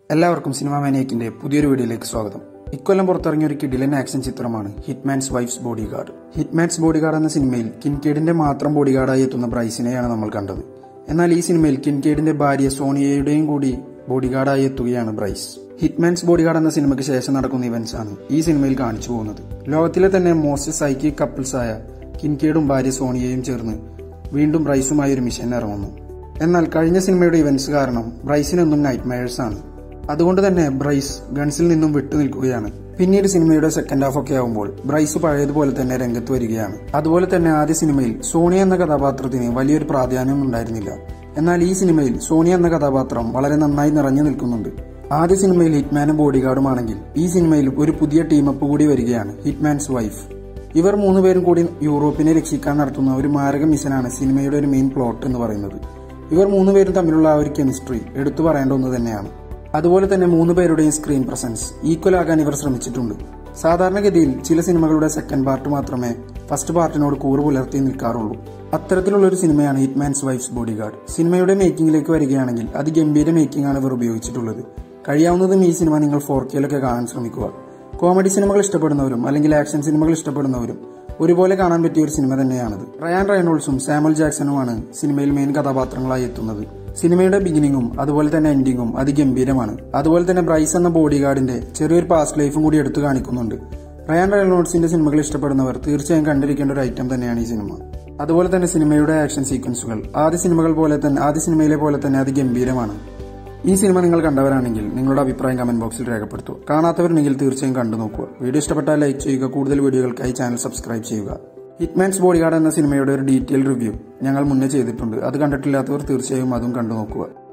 എല്ലാവർക്കും സിനിമാ മാനിയക്കിന്റെ പുതിയൊരു വീഡിയോയിലേക്ക് സ്വാഗതം ഇക്കൊല്ലം പുറത്തിറങ്ങിയ ഒരു കിഡിലൻ ആക്ഷൻ ചിത്രമാണ് Hitman's Wife's Bodyguard Hitman's Bodyguard എന്ന സിനിമയിൽ കിൻകേഡിന്റെ മാത്രം ബോഡി ഗാർഡായി എത്തുന്ന ബ്രൈസിനെയാണ് നമ്മൾ കണ്ടത് എന്നാൽ ഈ സിനിമയിൽ കിൻകേഡിന്റെ ഭാര്യ സോണിയയുടെയും കൂടി ബോഡി ഗാർഡായി എത്തുകയാണ് ബ്രൈസ് ഹിറ്റ്മാൻസ് ബോഡി ഗാർഡ് എന്ന സിനിമയ്ക്ക് ശേഷം നടക്കുന്ന ഇവന്റ്സ് ആണ് ഈ സിനിമയിൽ കാണിച്ചു പോകുന്നത് ലോകത്തിലെ തന്നെ മോസ്റ്റ് സൈക്കിക് കപ്പിൾസായ കിൻകേഡും ഭാര്യ സോണിയയും ചേർന്ന് വീണ്ടും ബ്രൈസുമായി ഒരു മിഷൻ ഇറങ്ങുന്നു എന്നാൽ കഴിഞ്ഞ സിനിമയുടെ ഇവന്റ്സ് കാരണം ബ്രൈസിനെന്നും നൈറ്റ് മെയേഴ്സ് ആണ് അതുകൊണ്ട് തന്നെ ബ്രൈസ് ഗൺസിൽ നിന്നും വിട്ടു നിൽക്കുകയാണ് പിന്നീട് സിനിമയുടെ സെക്കൻഡ് ഹാഫ് ഒക്കെ ആവുമ്പോൾ ബ്രൈസ് പഴയതുപോലെ തന്നെ രംഗത്ത് വരികയാണ് അതുപോലെ തന്നെ ആദ്യ സിനിമയിൽ സോണിയ എന്ന കഥാപാത്രത്തിന് വലിയൊരു പ്രാധാന്യം ഉണ്ടായിരുന്നില്ല എന്നാൽ ഈ സിനിമയിൽ സോണിയ എന്ന കഥാപാത്രം വളരെ നന്നായി നിറഞ്ഞു നിൽക്കുന്നുണ്ട് ആദ്യ സിനിമയിൽ ഹിറ്റ്മാനും ബോഡിഗാർഡുമാണെങ്കിൽ ഈ സിനിമയിൽ ഒരു പുതിയ ടീമപ്പ് കൂടി വരികയാണ് ഹിറ്റ്മാൻസ് വൈഫ് ഇവർ മൂന്നുപേരും കൂടി യൂറോപ്പിനെ രക്ഷിക്കാൻ നടത്തുന്ന ഒരു മാരക മിഷനാണ് സിനിമയുടെ ഒരു മെയിൻ പ്ലോട്ട് എന്ന് പറയുന്നത് ഇവർ മൂന്നുപേരും തമ്മിലുള്ള ആ ഒരു കെമിസ്ട്രി എടുത്തു പറയേണ്ട ഒന്ന് തന്നെയാണ് അതുപോലെ തന്നെ മൂന്ന് പേരുടെയും സ്ക്രീൻ പ്രസൻസ് ഈക്വൽ ആകാൻ ഇവർ ശ്രമിച്ചിട്ടുണ്ട് സാധാരണഗതിയിൽ ചില സിനിമകളുടെ സെക്കൻഡ് പാർട്ട് മാത്രമേ ഫസ്റ്റ് പാർട്ടിനോട് കൂറ് പുലർത്തി നിൽക്കാറുള്ളൂ അത്തരത്തിലുള്ള ഒരു സിനിമയാണ് ഹിറ്റ്മാൻസ് വൈഫ്സ് ബോഡി ഗാർഡ് സിനിമയുടെ മേക്കിംഗിലേക്ക് വരികയാണെങ്കിൽ അതിഗംഭീര മേക്കിംഗ് ആണ് ഇവർ ഉപയോഗിച്ചിട്ടുള്ളത് കഴിയാവുന്നതും ഈ സിനിമ നിങ്ങൾ ഫോർ കെയിലൊക്കെ കാണാൻ ശ്രമിക്കുക കോമഡി സിനിമകൾ ഇഷ്ടപ്പെടുന്നവരും അല്ലെങ്കിൽ ആക്ഷൻ സിനിമകൾ ഇഷ്ടപ്പെടുന്നവരും ഒരുപോലെ കാണാൻ പറ്റിയ ഒരു സിനിമ തന്നെയാണത് റയാൻ റയനോൾസും സാമുൽ ജാക്സണുമാണ് സിനിമയിൽ മെയിൻ കഥാപാത്രങ്ങളായി എത്തുന്നത് സിനിമയുടെ ബിഗിനിങ്ങും അതുപോലെ തന്നെ എൻഡിങ്ങും അതിഗംഭീരമാണ് അതുപോലെ തന്നെ ബ്രൈസ് എന്ന ബോഡി ഗാർഡിന്റെ ചെറിയൊരു പാസ്റ്റ് ലൈഫും കൂടി എടുത്തു കാണിക്കുന്നുണ്ട് റയാൻ റയനോൾസിന്റെ സിനിമകൾ ഇഷ്ടപ്പെടുന്നവർ തീർച്ചയായും കണ്ടിരിക്കേണ്ട ഒരു ഐറ്റം തന്നെയാണ് ഈ സിനിമ അതുപോലെ തന്നെ സിനിമയുടെ ആക്ഷൻ സീക്വൻസുകൾ ആദ്യ സിനിമകൾ പോലെ തന്നെ ആദ്യ സിനിമയിലെ പോലെ തന്നെ അതിഗംഭീരമാണ് ഈ സിനിമ നിങ്ങൾ കണ്ടവരാണെങ്കിൽ നിങ്ങളുടെ അഭിപ്രായം കമന്റ് ബോക്സിൽ രേഖപ്പെടുത്തൂ കാണാത്തവരുണ്ടെങ്കിൽ തീർച്ചയായും കണ്ടു നോക്കുക വീഡിയോ ഇഷ്ടപ്പെട്ടാൽ ലൈക്ക് ചെയ്യുക കൂടുതൽ വീഡിയോകൾക്കായി ചാനൽ സബ്സ്ക്രൈബ് ചെയ്യുക ഹിറ്റ്മാൻസ് ബോഡിഗാർഡ് എന്ന സിനിമയുടെ ഒരു ഡീറ്റെയിൽ റിവ്യൂ ഞങ്ങൾ മുന്നേ ചെയ്തിട്ടുണ്ട് അത് കണ്ടിട്ടില്ലാത്തവർ തീർച്ചയായും അതും കണ്ടു നോക്കുക